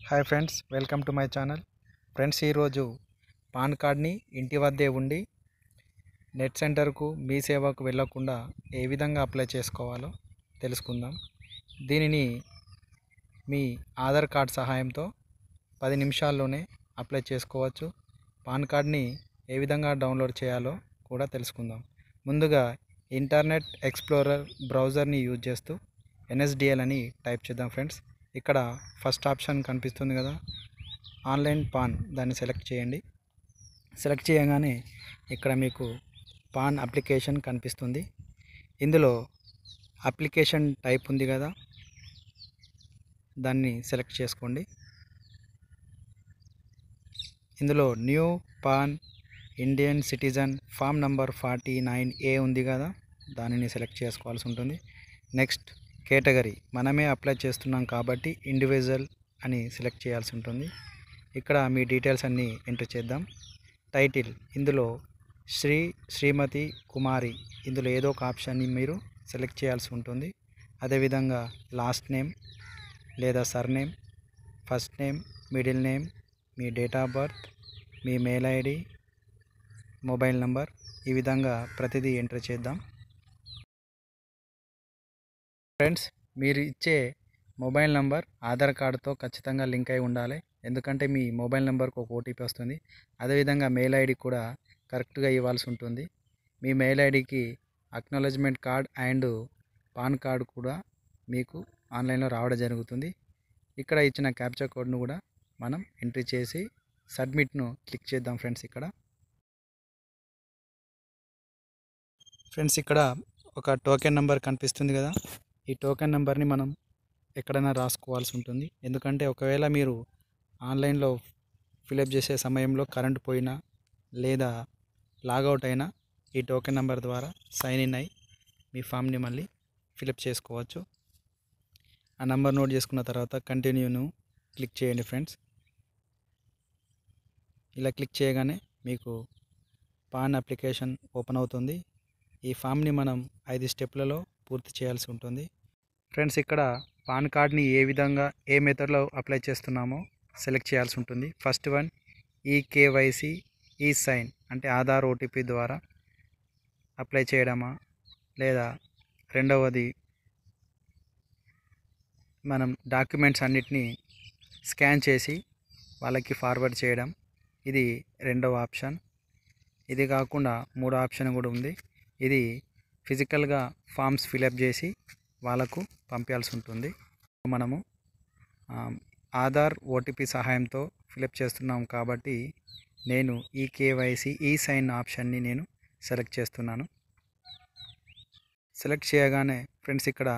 hi friends welcome to my channel friends ఈరోజు PAN కార్డ్ని ఇంటి వద్దే ఉండి నెట్ సెంటర్కు మీ సేవకు వెళ్ళకుండా ఏ విధంగా అప్లై చేసుకోవాలో తెలుసుకుందాం దీనిని మీ ఆధార్ కార్డ్ సహాయంతో పది నిమిషాల్లోనే అప్లై చేసుకోవచ్చు పాన్ కార్డ్ని ఏ విధంగా డౌన్లోడ్ చేయాలో కూడా తెలుసుకుందాం ముందుగా ఇంటర్నెట్ ఎక్స్ప్లోరర్ బ్రౌజర్ని యూజ్ చేస్తూ ఎన్ఎస్డిఎల్ అని టైప్ చేద్దాం ఫ్రెండ్స్ ఇక్కడ ఫస్ట్ ఆప్షన్ కనిపిస్తుంది కదా ఆన్లైన్ పాన్ దాన్ని సెలెక్ట్ చేయండి సెలెక్ట్ చేయగానే ఇక్కడ మీకు పాన్ అప్లికేషన్ కనిపిస్తుంది ఇందులో అప్లికేషన్ టైప్ ఉంది కదా దాన్ని సెలెక్ట్ చేసుకోండి ఇందులో new PAN Indian citizen form number forty nine A ఉంది కదా దానిని సెలెక్ట్ చేసుకోవాల్సి ఉంటుంది నెక్స్ట్ కేటగిరీ మనమే అప్లై చేస్తున్నాం కాబట్టి ఇండివిజువల్ అని సెలెక్ట్ చేయాల్సి ఉంటుంది ఇక్కడ మీ డీటెయిల్స్ అన్నీ ఎంటర్ చేద్దాం టైటిల్ ఇందులో శ్రీ శ్రీమతి కుమారి ఇందులో ఏదో ఒక ఆప్షన్ని మీరు సెలెక్ట్ చేయాల్సి ఉంటుంది అదేవిధంగా లాస్ట్ నేమ్ లేదా surname first name middle name మీ డేట్ ఆఫ్ బర్త్ మీ మెయిల్ ఐడి మొబైల్ నంబర్ ఈ విధంగా ప్రతిదీ ఎంటర్ చేద్దాం ఫ్రెండ్స్ మీరు ఇచ్చే మొబైల్ నంబర్ ఆధార్ కార్డుతో ఖచ్చితంగా లింక్ అయి ఉండాలి ఎందుకంటే మీ మొబైల్ నెంబర్కి ఒక ఓటీపీ వస్తుంది అదేవిధంగా మెయిల్ ఐడి కూడా కరెక్ట్గా ఇవ్వాల్సి ఉంటుంది మీ మెయిల్ ఐడికి acknowledgement card and PAN card కూడా మీకు ఆన్లైన్లో రావడం జరుగుతుంది ఇక్కడ ఇచ్చిన క్యాప్చర్ కోడ్ను కూడా మనం ఎంట్రీ చేసి సబ్మిట్ను క్లిక్ చేద్దాం ఫ్రెండ్స్ ఇక్కడ ఫ్రెండ్స్ ఇక్కడ ఒక టోకెన్ నెంబర్ కనిపిస్తుంది కదా ఈ టోకెన్ నెంబర్ని మనం ఎక్కడైనా రాసుకోవాల్సి ఉంటుంది ఎందుకంటే ఒకవేళ మీరు ఆన్లైన్లో ఫిలప్ చేసే సమయంలో కరెంట్ పోయినా లేదా లాగౌట్ అయినా ఈ టోకెన్ నెంబర్ ద్వారా సైన్ ఇన్ అయి మీ ఫామ్ని మళ్ళీ ఫిలప్ చేసుకోవచ్చు ఆ నెంబర్ నోట్ చేసుకున్న తర్వాత కంటిన్యూను క్లిక్ చేయండి ఫ్రెండ్స్ ఇలా క్లిక్ చేయగానే మీకు పాన్ అప్లికేషన్ ఓపెన్ అవుతుంది ఈ ఫామ్ని మనం ఐదు స్టెప్లలో పూర్తి చేయాల్సి ఉంటుంది ఫ్రెండ్స్ ఇక్కడ పాన్ కార్డ్ని ఏ విధంగా ఏ మెథడ్లో అప్లై చేస్తున్నామో సెలెక్ట్ చేయాల్సి ఉంటుంది first one E KYC E sign అంటే ఆధార్ ఓటీపీ ద్వారా అప్లై చేయడమా లేదా రెండవది మనం డాక్యుమెంట్స్ అన్నిటినీ స్కాన్ చేసి వాళ్ళకి ఫార్వర్డ్ చేయడం ఇది రెండవ ఆప్షన్ ఇది కాకుండా మూడో ఆప్షన్ కూడా ఉంది ఇది ఫిజికల్గా ఫామ్స్ ఫిలప్ చేసి వాళ్ళకు పంపించాల్సి ఉంటుంది మనము ఆధార్ ఓటీపీ సహాయంతో ఫిలప్ చేస్తున్నాం కాబట్టి నేను ఈ కేవైసీ ఈ సైన్ ఆప్షన్ని నేను సెలెక్ట్ చేస్తున్నాను సెలెక్ట్ చేయగానే ఫ్రెండ్స్ ఇక్కడ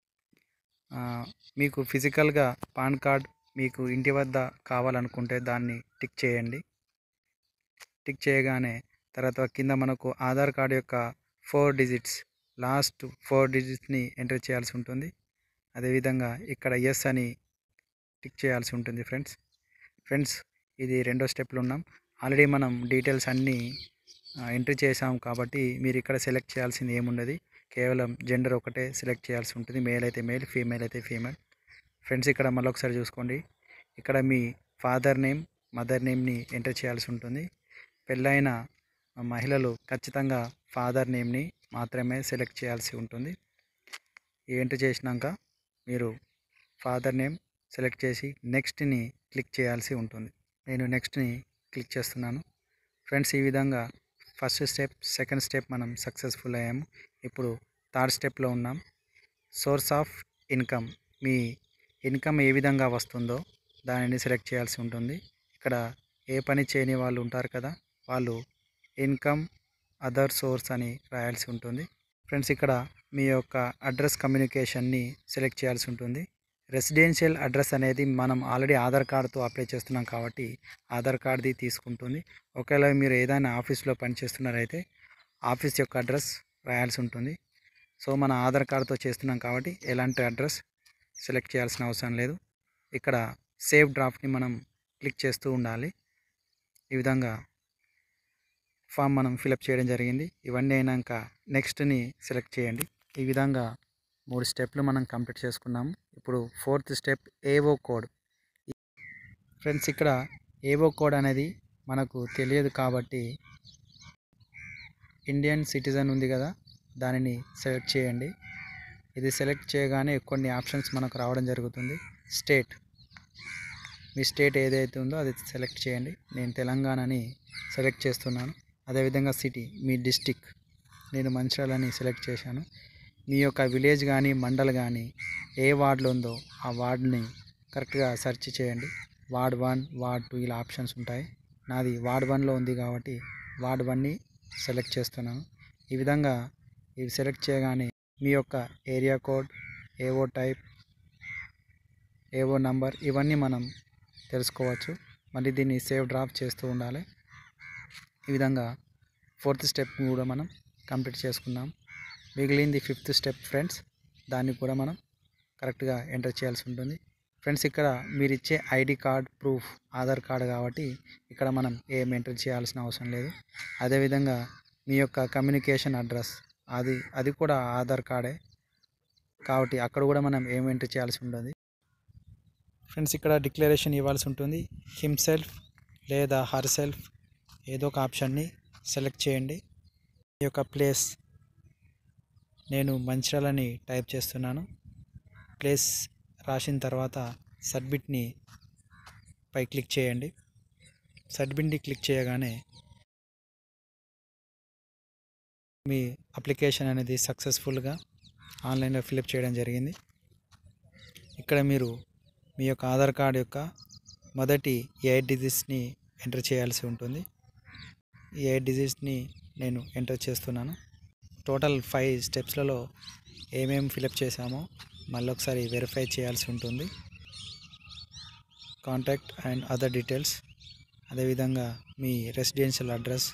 మీకు ఫిజికల్గా పాన్ కార్డ్ మీకు ఇంటి వద్ద కావాలనుకుంటే దాన్ని టిక్ చేయండి టిక్ చేయగానే తర్వాత కింద మనకు ఆధార్ కార్డ్ యొక్క ఫోర్ డిజిట్స్ లాస్ట్ ఫోర్ డిజిట్స్ని ఎంటర్ చేయాల్సి ఉంటుంది అదేవిధంగా ఇక్కడ ఎస్ అని టిక్ చేయాల్సి ఉంటుంది ఫ్రెండ్స్ ఫ్రెండ్స్ ఇది రెండో స్టెప్లో ఉన్నాం ఆల్రెడీ మనం డీటెయిల్స్ అన్నీ ఎంట్రీ చేసాం కాబట్టి మీరు ఇక్కడ సెలెక్ట్ చేయాల్సింది ఏముండదు కేవలం జెండర్ ఒకటే సెలెక్ట్ చేయాల్సి ఉంటుంది మేల్ అయితే మేల్ ఫీమేల్ అయితే ఫీమేల్ ఫ్రెండ్స్ ఇక్కడ మళ్ళీ ఒకసారి చూసుకోండి ఇక్కడ మీ ఫాదర్ నేమ్ మదర్ నేమ్ని ఎంటర్ చేయాల్సి ఉంటుంది పెళ్ళైన మహిళలు ఖచ్చితంగా ఫాదర్ నేమ్ని మాత్రమే సెలెక్ట్ చేయాల్సి ఉంటుంది ఎంటర్ చేసినాక మీరు ఫాదర్ నేమ్ సెలెక్ట్ చేసి నెక్స్ట్ని క్లిక్ చేయాల్సి ఉంటుంది నేను నెక్స్ట్ని క్లిక్ చేస్తున్నాను ఫ్రెండ్స్ ఈ విధంగా ఫస్ట్ స్టెప్ సెకండ్ స్టెప్ మనం సక్సెస్ఫుల్ అయ్యాము ఇప్పుడు థర్డ్ స్టెప్లో ఉన్నాం సోర్స్ ఆఫ్ ఇన్కమ్ మీ ఇన్కమ్ ఏ విధంగా వస్తుందో దానిని సెలెక్ట్ చేయాల్సి ఉంటుంది ఇక్కడ ఏ పని చేయని వాళ్ళు ఉంటారు కదా వాళ్ళు ఇన్కమ్ అదర్ సోర్స్ అని రాయాల్సి ఉంటుంది ఫ్రెండ్స్ ఇక్కడ మీ యొక్క అడ్రస్ కమ్యూనికేషన్ని సెలెక్ట్ చేయాల్సి ఉంటుంది రెసిడెన్షియల్ అడ్రస్ అనేది మనం ఆల్రెడీ ఆధార్ కార్డుతో అప్లై చేస్తున్నాం కాబట్టి ఆధార్ కార్డ్ది తీసుకుంటుంది ఒకవేళ మీరు ఏదైనా ఆఫీస్లో పనిచేస్తున్నారైతే ఆఫీస్ యొక్క అడ్రస్ రాయాల్సి ఉంటుంది సో మన ఆధార్ కార్డుతో చేస్తున్నాం కాబట్టి ఎలాంటి అడ్రస్ సెలెక్ట్ చేయాల్సిన అవసరం లేదు ఇక్కడ సేవ్ డ్రాఫ్ట్ని మనం క్లిక్ చేస్తూ ఉండాలి ఈ విధంగా ఫామ్ మనం ఫిలప్ చేయడం జరిగింది ఇవన్నీ అయినాక నెక్స్ట్ని సెలెక్ట్ చేయండి ఈ విధంగా మూడు స్టెప్లు మనం కంప్లీట్ చేసుకున్నాము ఇప్పుడు fourth step AO code friends ఇక్కడ ఏవో కోడ్ అనేది మనకు తెలియదు కాబట్టి ఇండియన్ సిటిజన్ ఉంది కదా దానిని సెలెక్ట్ చేయండి ఇది సెలెక్ట్ చేయగానే కొన్ని ఆప్షన్స్ మనకు రావడం జరుగుతుంది స్టేట్ మీ స్టేట్ ఏదైతే ఉందో అది సెలెక్ట్ చేయండి నేను తెలంగాణని సెలెక్ట్ చేస్తున్నాను అదేవిధంగా సిటీ మీ డిస్టిక్ నేను మంచిర్యాలని సెలెక్ట్ చేశాను మీ యొక్క విలేజ్ కానీ మండల్ కానీ ఏ వార్డులో ఉందో ఆ వార్డ్ని కరెక్ట్గా సెర్చ్ చేయండి వార్డ్ వన్ వార్డ్ టూ ఇలా ఆప్షన్స్ ఉంటాయి నాది వార్డ్ వన్లో ఉంది కాబట్టి వార్డ్ వన్ని సెలెక్ట్ చేస్తున్నాను ఈ విధంగా ఇవి సెలెక్ట్ చేయగానే మీ యొక్క area code AO type AO number ఇవన్నీ మనం తెలుసుకోవచ్చు మళ్ళీ దీన్ని సేవ్ డ్రాప్ చేస్తూ ఉండాలి ఈ విధంగా ఫోర్త్ స్టెప్ కూడా మనం కంప్లీట్ చేసుకున్నాం మిగిలింది ఫిఫ్త్ స్టెప్ ఫ్రెండ్స్ దాన్ని కూడా మనం కరెక్ట్గా ఎంటర్ చేయాల్సి ఉంటుంది ఫ్రెండ్స్ ఇక్కడ మీరు ఇచ్చే ID card proof Aadhaar card కాబట్టి ఇక్కడ మనం ఏం ఎంటర్ చేయాల్సిన అవసరం లేదు అదేవిధంగా మీ యొక్క కమ్యూనికేషన్ అడ్రస్ అది అది కూడా ఆధార్ కార్డే కాబట్టి అక్కడ కూడా మనం ఏం ఎంటర్ చేయాల్సి ఉంటుంది ఫ్రెండ్స్ ఇక్కడ డిక్లరేషన్ ఇవ్వాల్సి ఉంటుంది హిమ్సెల్ఫ్ లేదా హర్ సెల్ఫ్ ఏదో ఒక ఆప్షన్ని సెలెక్ట్ చేయండి ఈ యొక్క ప్లేస్ నేను మంచిర్యాలని టైప్ చేస్తున్నాను ప్లేస్ రాసిన తర్వాత సబ్మిట్ని పై క్లిక్ చేయండి సబ్మిట్ని క్లిక్ చేయగానే మీ అప్లికేషన్ అనేది సక్సెస్ఫుల్గా ఆన్లైన్లో ఫిలప్ చేయడం జరిగింది ఇక్కడ మీరు మీ యొక్క ఆధార్ కార్డ్ యొక్క మొదటి ఎయిట్ డిజిట్స్ని ఎంటర్ చేయాల్సి ఉంటుంది ఈ ఎయిట్ డిజిట్స్ని నేను ఎంటర్ చేస్తున్నాను టోటల్ ఫైవ్ స్టెప్స్లలో ఏమేమి ఫిలప్ చేశామో మళ్ళీ ఒకసారి వెరిఫై చేయాల్సి ఉంటుంది కాంటాక్ట్ అండ్ అదర్ డీటెయిల్స్ అదేవిధంగా మీ రెసిడెన్షియల్ అడ్రస్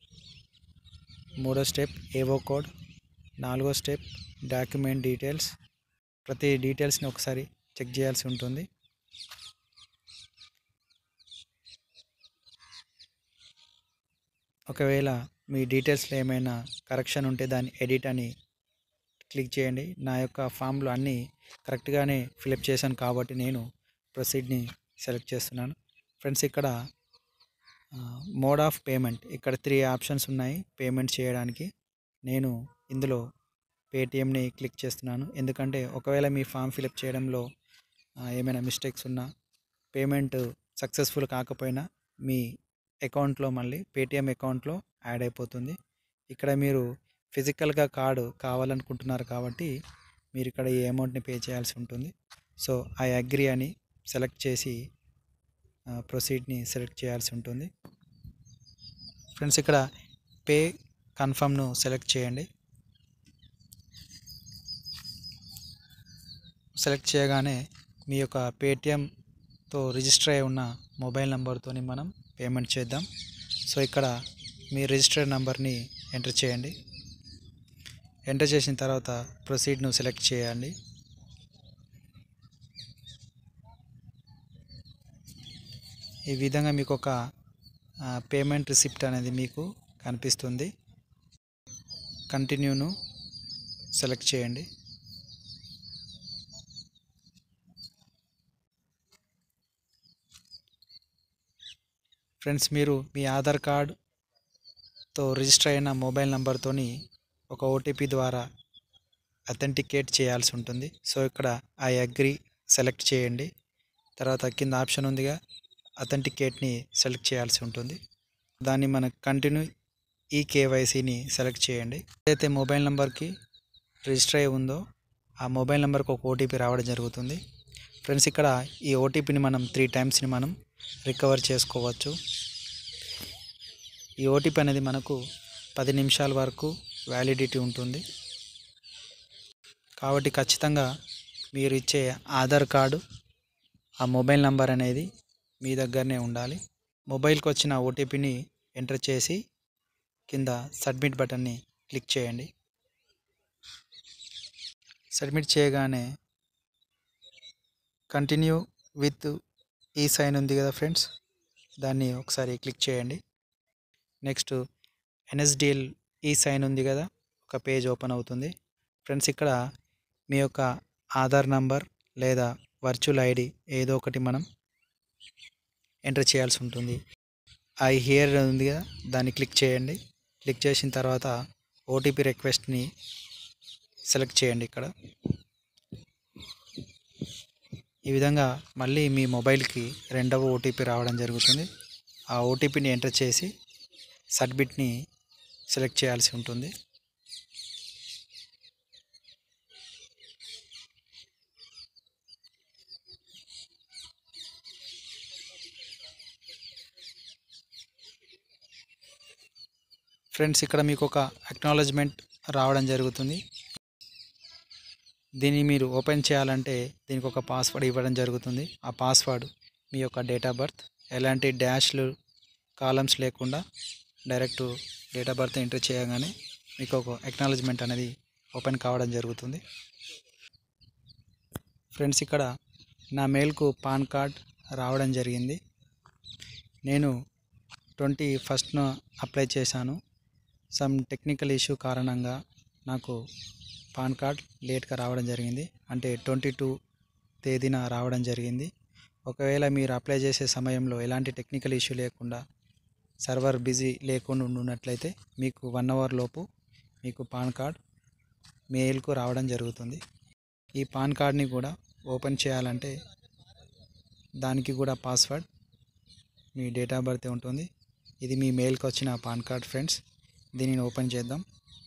మూడో స్టెప్ ఏవో కోడ్ నాలుగో స్టెప్ డాక్యుమెంట్ డీటెయిల్స్ ప్రతి డీటెయిల్స్ని ఒకసారి చెక్ చేయాల్సి ఉంటుంది ఒకవేళ మీ డీటెయిల్స్లో ఏమైనా కరెక్షన్ ఉంటే దాన్ని ఎడిట్ అని క్లిక్ చేయండి నా యొక్క ఫామ్లో అన్నీ కరెక్ట్గానే ఫిలప్ చేశాను కాబట్టి నేను ప్రొసీడ్ని సెలెక్ట్ చేస్తున్నాను ఫ్రెండ్స్ ఇక్కడ మోడ్ ఆఫ్ పేమెంట్ ఇక్కడ త్రీ ఆప్షన్స్ ఉన్నాయి పేమెంట్ చేయడానికి నేను ఇందులో పేటిఎంని క్లిక్ చేస్తున్నాను ఎందుకంటే ఒకవేళ మీ ఫామ్ ఫిలప్ చేయడంలో ఆ, ఏమైనా మిస్టేక్స్ ఉన్నా పేమెంట్ సక్సెస్ఫుల్ కాకపోయినా మీ అకౌంట్లో మళ్ళీ పేటిఎం అకౌంట్లో యాడ్ అయిపోతుంది ఇక్కడ మీరు ఫిజికల్గా కార్డు కావాలనుకుంటున్నారు కాబట్టి మీరు ఇక్కడ ఈ అమౌంట్ని పే చేయాల్సి ఉంటుంది సో ఐ అగ్రి అని సెలెక్ట్ చేసి ప్రొసీడ్ని సెలెక్ట్ చేయాల్సి ఉంటుంది ఫ్రెండ్స్ ఇక్కడ పే కన్ఫర్మ్ను సెలెక్ట్ చేయండి సెలెక్ట్ చేయగానే మీ యొక్క పేటిఎంతో రిజిస్టర్ అయి ఉన్న మొబైల్ నెంబర్తో మనం పేమెంట్ చేద్దాం సో ఇక్కడ మీ రిజిస్టర్డ్ నెంబర్ని ఎంటర్ చేయండి ఎంటర్ చేసిన తర్వాత ప్రొసీడ్ను సెలెక్ట్ చేయండి ఈ విధంగా మీకు ఒక పేమెంట్ రిసిప్ట్ అనేది మీకు కనిపిస్తుంది కంటిన్యూను సెలెక్ట్ చేయండి ఫ్రెండ్స్ మీరు మీ ఆధార్ కార్డ్తో రిజిస్టర్ అయిన మొబైల్ నెంబర్తోని ఒక ఓటీపీ ద్వారా అథెంటికేట్ చేయాల్సి ఉంటుంది సో ఇక్కడ ఐ అగ్రి సెలెక్ట్ చేయండి తర్వాత కింద ఆప్షన్ ఉందిగా అథెంటికేట్ని సెలెక్ట్ చేయాల్సి ఉంటుంది దాన్ని మనకు కంటిన్యూ ఈ కేవైసీని సెలెక్ట్ చేయండి ఏదైతే మొబైల్ నెంబర్కి రిజిస్టర్ అయి ఉందో ఆ మొబైల్ నెంబర్కి ఒక ఓటీపీ రావడం జరుగుతుంది ఫ్రెండ్స్ ఇక్కడ ఈ ఓటీపీని మనం త్రీ టైమ్స్ని మనం రికవర్ చేసుకోవచ్చు ఈ ఓటీపీ అనేది మనకు పది నిమిషాల వరకు వ్యాలిడిటీ ఉంటుంది కాబట్టి ఖచ్చితంగా మీరు ఇచ్చే ఆధార్ కార్డు ఆ మొబైల్ నంబర్ అనేది మీ దగ్గరనే ఉండాలి మొబైల్కి వచ్చిన ఓటీపీని ఎంటర్ చేసి కింద సబ్మిట్ బటన్ని క్లిక్ చేయండి సబ్మిట్ చేయగానే కంటిన్యూ విత్ ఈ సైన్ ఉంది కదా ఫ్రెండ్స్ దాన్ని ఒకసారి క్లిక్ చేయండి నెక్స్ట్ ఎన్ఎస్డిఎల్ ఈ సైన్ ఉంది కదా ఒక పేజ్ ఓపెన్ అవుతుంది ఫ్రెండ్స్ ఇక్కడ మీ యొక్క ఆధార్ నంబర్ లేదా వర్చువల్ ఐడి ఏదో ఒకటి మనం ఎంటర్ చేయాల్సి ఉంటుంది ఐ హియర్ ఉంది కదా దాన్ని క్లిక్ చేయండి క్లిక్ చేసిన తర్వాత ఓటీపీ రిక్వెస్ట్ని సెలెక్ట్ చేయండి ఇక్కడ ఈ విధంగా మళ్ళీ మీ మొబైల్కి రెండవ ఓటీపీ రావడం జరుగుతుంది ఆ ఓటీపీని ఎంటర్ చేసి సబ్మిట్ని సెలెక్ట్ చేయాల్సి ఉంటుంది ఫ్రెండ్స్ ఇక్కడ మీకు ఒక అక్నాలజ్మెంట్ రావడం జరుగుతుంది దీన్ని మీరు ఓపెన్ చేయాలంటే దీనికి ఒక పాస్వర్డ్ ఇవ్వడం జరుగుతుంది ఆ పాస్వర్డ్ మీ యొక్క డేట్ ఆఫ్ బర్త్ ఎలాంటి డాష్లు కాలమ్స్ లేకుండా direct date of birth enter చేయగానే మీకు ఒక అక్నాలజ్మెంట్ అనేది ఓపెన్ కావడం జరుగుతుంది ఫ్రెండ్స్ ఇక్కడ నా మెయిల్కు పాన్ కార్డ్ రావడం జరిగింది నేను ట్వంటీ ఫస్ట్ను అప్లై చేశాను సమ్ టెక్నికల్ ఇష్యూ కారణంగా నాకు పాన్ కార్డ్ లేట్గా రావడం జరిగింది అంటే ట్వంటీ టూ తేదీన రావడం జరిగింది ఒకవేళ మీరు అప్లై చేసే సమయంలో ఎలాంటి టెక్నికల్ ఇష్యూ లేకుండా సర్వర్ బిజీ లేకుండా ఉన్నట్లయితే మీకు వన్ అవర్ లోపు మీకు పాన్ కార్డ్ మెయిల్కు రావడం జరుగుతుంది ఈ పాన్ కార్డ్ని కూడా ఓపెన్ చేయాలంటే దానికి కూడా పాస్వర్డ్ మీ డేట్ ఆఫ్ బర్త్ ఉంటుంది ఇది మీ మెయిల్కి వచ్చిన పాన్ కార్డ్ ఫ్రెండ్స్ దీనిని ఓపెన్ చేద్దాం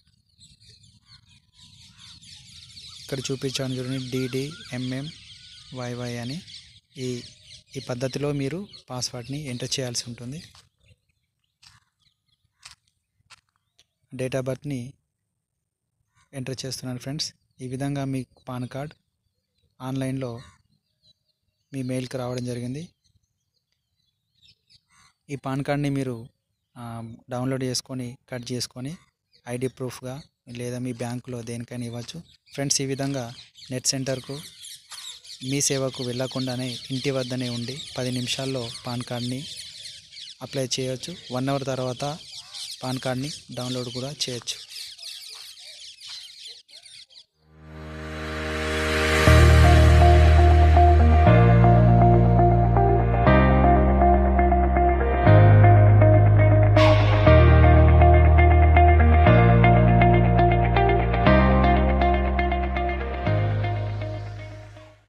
ఇక్కడ చూపించాను చూడండి డిడి ఎంఎం వైవై అని ఈ ఈ పద్ధతిలో మీరు పాస్వర్డ్ని ఎంటర్ చేయాల్సి ఉంటుంది డేట్ ఆఫ్ బర్త్ని ఎంటర్ చేస్తున్నాను ఫ్రెండ్స్ ఈ విధంగా మీ పాన్ కార్డ్ ఆన్లైన్లో మీ మెయిల్కి రావడం జరిగింది ఈ పాన్ కార్డ్ని మీరు ఆ, డౌన్లోడ్ చేసుకొని కట్ చేసుకొని ఐడి ప్రూఫ్గా లేదా మీ బ్యాంకులో దేనికైనా ఇవ్వచ్చు ఫ్రెండ్స్ ఈ విధంగా నెట్ సెంటర్కు మీ సేవకు వెళ్ళకుండానే ఇంటి వద్దనే ఉండి పది నిమిషాల్లో పాన్ కార్డ్ని అప్లై చేయొచ్చు వన్ అవర్ తర్వాత పాన్ కార్డ్ని డౌన్లోడ్ కూడా చేయొచ్చు